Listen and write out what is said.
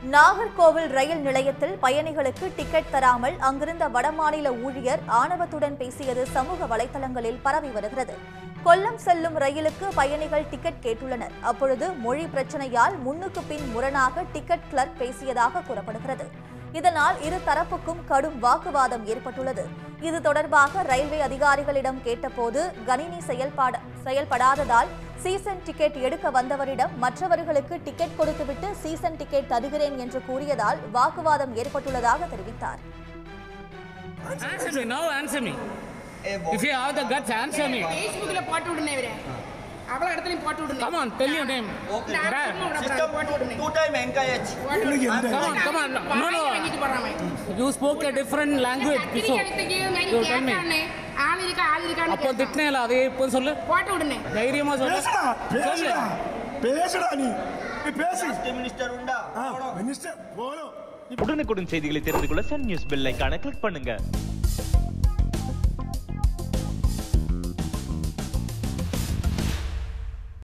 நாகர்கோவில் ரயில் நிலையத்தில் பயணிகளுக்கு டிக்கெட் தராமல் அங்கிருந்த வடமாநில ஊழியர் ஆணவத்துடன் பேசியது சமூக வலைதளங்களில் பரவி வருகிறது கொல்லம் செல்லும் ரயிலுக்கு பயணிகள் டிக்கெட் கேட்டுள்ளனர் அப்பொழுது மொழி பிரச்சனையால் முன்னுக்கு பின் முரணாக டிக்கெட் கிளர்க் பேசியதாக கூறப்படுகிறது இதனால் இரு தரப்புக்கும் கடும் வாக்குவாதம் ஏற்பட்டுள்ளது இது தொடர்பாக ரயில்வே அதிகாரிகளிடம் கேட்டபோது கணினி செயல்பாட செயல்படாததால் சீசன் டிக்கெட் எடுக்க வந்தவரிடம் மற்றவர்களுக்கு டிக்கெட் கொடுத்துவிட்டு சீசன் டிக்கெட் தருகிறேன் என்று கூறியதால் வாக்குவாதம் ஏற்பட்டுள்ளதாக தெரிவித்தார் Answer me now, answer me. If you have the guts, answer me. ஃபேஸ்புக்ல போட்டு விடுனே இவரே அவ்வளோ இடத்துலையும் போட்டு விடுனே Come on, tell your name. இந்த Dad, ஆப்ஷன்ல விட System போட்டு விடுனே two time encourage. போட்டு விடுனே. Come on, come on. No, வாங்கி no. வாங்கிட்டு போறான் You spoke a different language before. கத்திரிக்காய் மாதிரி You tell me. கேட்டானே ஆள் இருக்கா ஆள் இருக்கான்னு அப்போ கேட்டான். திட்டினேல அதே இப்போ சொல்லு போட்டு விடுனே தைரியமா சொல்லு பேசுடா பேசுடா பேசுடா நீ நீ பேசு Prime Minister உண்டா மினிஸ்டர் போலும் உடனுக்குடன் செய்திகளை தெரிந்து கொள்ள சன் நியூஸ் பெல் ஐகானை கிளிக் பண்ணுங்க